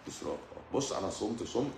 اسراف آه. بص انا صمت صمت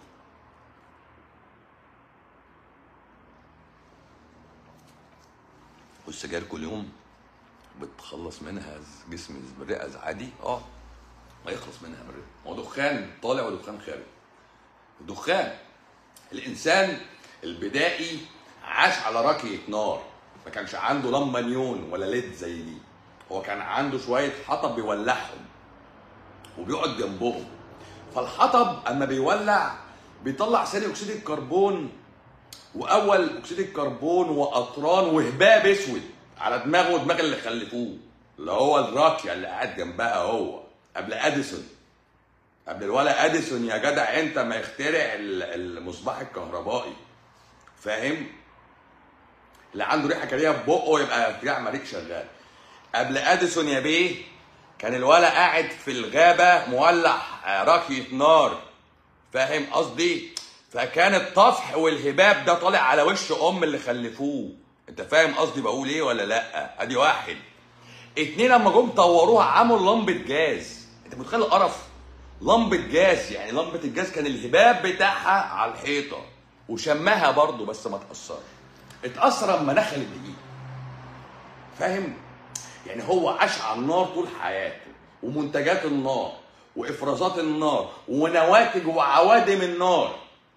والسجاير كل يوم بتخلص منها جسم الرئه عادي اه ما يخلص منها بالرئه هو دخان طالع ودخان خارج دخان الانسان البدائي عاش على راكية نار ما كانش عنده لمبه نيون ولا ليد زي دي هو كان عنده شويه حطب بيولعهم وبيقعد جنبهم فالحطب اما بيولع بيطلع ثاني اكسيد الكربون واول اكسيد الكربون واطران وهباب اسود على دماغه ودماغ اللي خلفوه اللي هو الراكيه اللي قاعد جنبها هو قبل اديسون قبل الولا اديسون يا جدع انت ما يخترع ال- المصباح الكهربائي فاهم اللي عنده ريحه كريهه في بقه يبقى بتاع مريء شغال قبل اديسون يا بيه كان الولا قاعد في الغابه مولع آه، راكيه نار فاهم قصدي فكان الطفح والهباب ده طالع على وش ام اللي خلفوه انت فاهم قصدي بقول ايه ولا لا ادي واحد اتنين لما جم طوروها عملوا لمبه جاز انت متخيل القرف لمبه جاز يعني لمبه الجاز كان الهباب بتاعها على الحيطه وشمها برضه بس ما تاثرش اتاثر اما دخل الدقيق فاهم يعني هو عاش على النار طول حياته ومنتجات النار وافرازات النار ونواتج وعوادم النار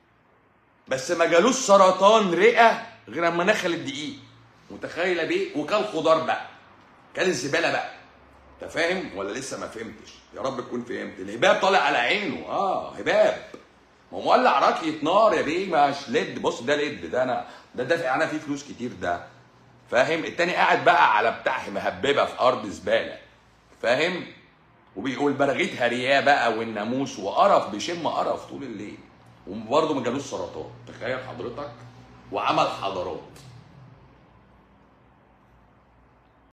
بس ما جالوش سرطان رئه غير اما دخل الدقيق متخيله بيه وكل خضار بقى كل الزباله بقى انت فاهم ولا لسه ما فهمتش يا رب تكون فهمت الهباب طالع على عينه اه هباب ما هو مولع راكيه نار يا بيه مش ليد بص ده ليد ده انا ده دافع انا فيه فلوس كتير ده فاهم التاني قاعد بقى على بتاع مهببه في ارض زباله فاهم وبيقول براغيث هرياه بقى والناموس وقرف بيشم قرف طول الليل وبرضه ما جالوش سرطان تخيل حضرتك وعمل حضارات